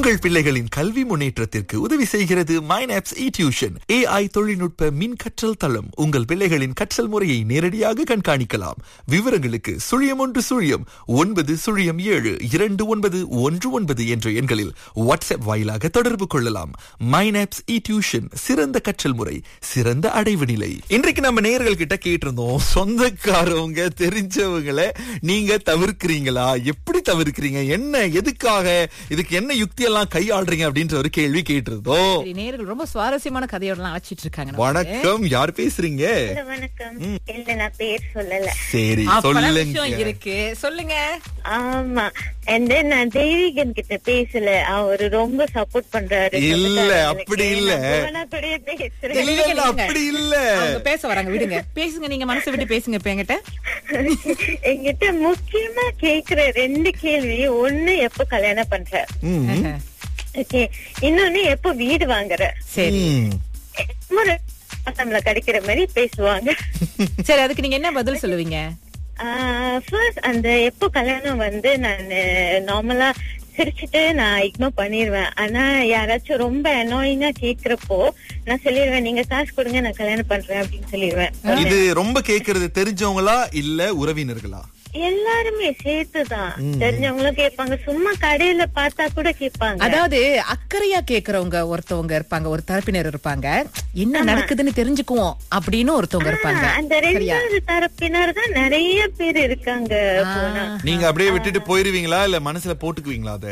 உங்கள் பிள்ளைகளின் கல்வி முன்னேற்றத்திற்கு உதவி செய்கிறது மைனாப்ஸ் இ டியூஷன் ஏஐ தொழில்நுட்ப மின் கற்றல் தளம் உங்கள் பிள்ளைகளின் கற்றல் முறையை நேரடியாக கண்காணிக்கலாம் விவரங்களுக்கு சுழியம் ஒன்று சுழியம் ஒன்பது சுழியம் ஏழு இரண்டு ஒன்பது ஒன்று ஒன்பது என்ற எண்களில் வாட்ஸ்அப் வாயிலாக தொடர்பு கொள்ளலாம் மைனாப்ஸ் இ டியூஷன் சிறந்த கற்றல் முறை சிறந்த அடைவு நிலை இன்றைக்கு நம்ம நேயர்கள் கிட்ட கேட்டிருந்தோம் சொந்தக்காரவங்க தெரிஞ்சவங்களை நீங்க தவிர்க்கிறீங்களா எப்படி தவிர்க்கிறீங்க என்ன எதுக்காக இதுக்கு என்ன யுக்தி எல்லாம் கையாளுறீங்க அப்படின்ற ஒரு கேள்வி கேட்டிருந்தோம் சரி நேயர்கள் ரொம்ப சுவாரஸ்யமான கதையோட அழைச்சிட்டு இருக்காங்க நமக்கு. வணக்கம் யார் பேசுறீங்க ஹலோ, வணக்கம் இல்ல நான் பேர் சொல்லல சரி அப்பெல்லாம் விஷயம் சொல்லுங்க இருக்கு சொல்லுங்க ஆமா அண்ட் தென் நான் தெய்வீகன் கிட்ட பேசல அவரு ரொம்ப சப்போர்ட் பண்றாரு இல்ல, அப்படி இல்ல. கூடயே பேசுறேன் இல்ல, இல்ல, அப்படி இல்ல அவங்க பேச வராங்க விடுங்க பேசுங்க நீங்க மனசு விட்டு பேசுங்க இப்ப என்கிட்ட என்கிட்ட முக்கியமா கேக்குற ரெண்டு கேள்வி ஒண்ணு எப்ப கல்யாணம் பண்ற ம், ஓகே இன்னொன்னு எப்ப வீடு வாங்குற சரி ம். ஒரு நம்மள கிடைக்கிற மாதிரி பேசுவாங்க சரி அதுக்கு நீங்க என்ன பதில் சொல்லுவீங்க ஃபர்ஸ்ட் அந்த எப்போ கல்யாணம் வந்து நான் நார்மலா சிரிச்சுட்டு நான் இக்னோர் பண்ணிருவேன் ஆனா யாராச்சும் ரொம்ப அனாயிங்கா கேக்குறப்போ நான் சொல்லிடுவேன் நீங்க காசு கொடுங்க நான் கல்யாணம் பண்றேன் அப்படின்னு சொல்லிடுவேன் இது ரொம்ப கேக்குறது தெரிஞ்சவங்களா இல்ல உறவினர்களா எல்லாருமே சேர்த்துதான் தெரிஞ்சவங்களும் கேட்பாங்க சும்மா கடையில பார்த்தா கூட கேட்பாங்க அதாவது அக்கறையா கேக்குறவங்க ஒருத்தவங்க இருப்பாங்க ஒரு தரப்பினர் இருப்பாங்க என்ன நடக்குதுன்னு தெரிஞ்சுக்குவோம் அப்படின்னு ஒருத்தவங்க இருப்பாங்க அந்த ரெண்டாவது தரப்பினர் தான் நிறைய பேர் இருக்காங்க போனா நீங்க அப்படியே விட்டுட்டு போயிருவீங்களா இல்ல மனசுல போட்டுக்குவீங்களா அத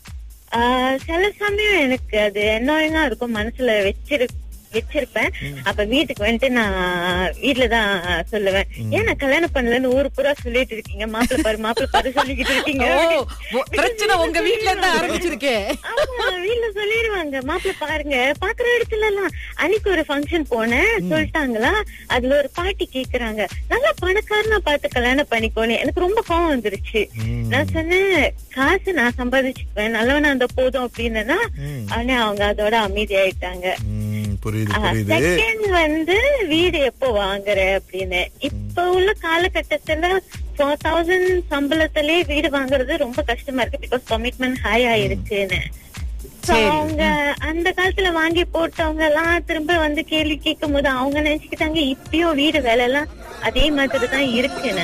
ஆஹ் சில சமயம் எனக்கு அது என்னோயா இருக்கும் மனசுல வச்சிரு வச்சிருப்பேன் அப்ப வீட்டுக்கு வந்துட்டு நான் வீட்டுலதான் சொல்லுவேன் ஏன் நான் கல்யாணம் பண்ணலன்னு ஊரு பூரா சொல்லிட்டு இருக்கீங்க மாப்பிள்ள பாரு மாப்பிள்ள பாரு சொல்லிக்கிட்டு இருக்கீங்க ஓ ஓ, பிரச்சனை உங்க வீட்ல இருந்து ஆரம்பிச்சிருக்கே ஆமா வீட்டுல சொல்லிடுவாங்க மாப்பிள்ள பாருங்க பாக்குற இடத்துல எல்லாம் அன்னைக்கு ஒரு ஃபங்க்ஷன் போனேன் சொல்லிட்டாங்களா அதுல ஒரு பாட்டி கேக்குறாங்க நல்லா பணக்காரனா பார்த்து கல்யாணம் பண்ணிக்கோன்னு எனக்கு ரொம்ப கோவம் வந்துருச்சு நான் சொன்னேன் காசு நான் சம்பாதிச்சுக்குவேன் நல்லவனா அந்த போதும் அப்படின்னா ஆனா அவங்க அதோட அமைதி ஆயிட்டாங்க ம், புரியுது புரியுது செகண்ட் வந்து வீடு எப்போ வாங்குற அப்படின்னு இப்ப உள்ள காலகட்டத்துல ஃபோர் தௌசண்ட் சம்பளத்திலே வீடு வாங்குறது ரொம்ப கஷ்டமா இருக்கு பிகாஸ் கமிட்மெண்ட் ஹை ஆயிருச்சுன்னு So, அவங்க அந்த காலத்துல வாங்கி போட்டவங்க எல்லாம் திரும்ப வந்து கேள்வி கேட்கும் போது அவங்க நினைச்சுக்கிட்டாங்க இப்பயும் வீடு வேலை எல்லாம் அதே மாதிரி தான் இருக்குன்னு